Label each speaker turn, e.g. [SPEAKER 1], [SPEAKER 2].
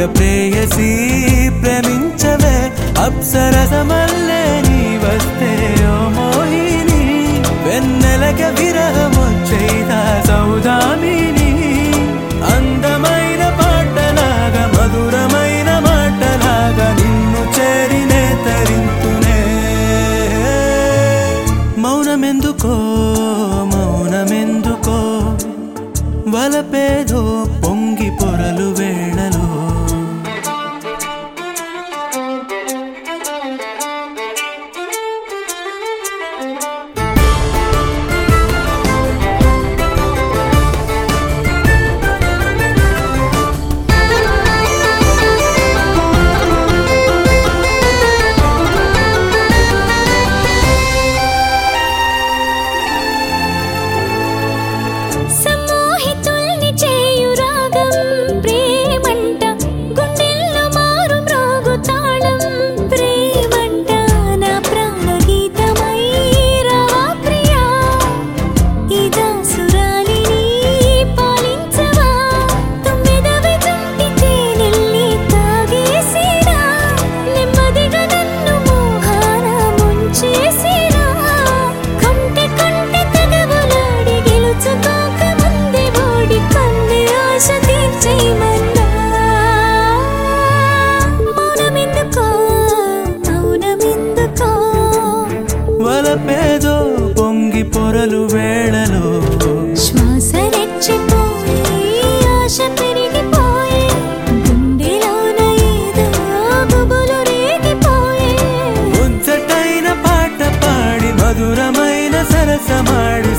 [SPEAKER 1] ప్రేయసి ప్రేమించవే అప్సరసమల్లే నీ వస్తే ఓ మోహిని వెన్నెలక విరహమొచ్చైదా సౌదామిని అందమైన పాటలాగా మధురమైన మాటలాగా నిన్ను చేరినే తరింతునే మౌనమెందుకో మౌనమెందుకో వలపేదో పొంగి పొరలు వేళలో
[SPEAKER 2] సమ్మోహితుల్ని చేయు రాగం ప్రేమంట గుండెల్లో మారు మ్రోగు తాళం ప్రేమంట నా ప్రాణ గీతమై రావా ప్రియా ఇదా సురాలిని పాలించవా తొమ్మిదవి జంటి తేనెల్లి తాగేసిరా నెమ్మదిగా నన్ను మోహాన ముంచేసిరా కంటి కంటి తగవులాడి గెలుచుకోక ముందే ఓడి కంది ఆశ తీర్చేయమన్నా మౌనమెందుకో మౌనమెందుకో
[SPEAKER 1] వలపేదో పొంగి పొరలు వేళలో
[SPEAKER 2] శ్వాస రెచ్చిపోయి ఆశ పెరిగిపోయి గుండెలోన ఏదో గుబులు రేగిపోయే
[SPEAKER 1] ముచ్చటైన పాట పాడి మధురమైన సరసమాడి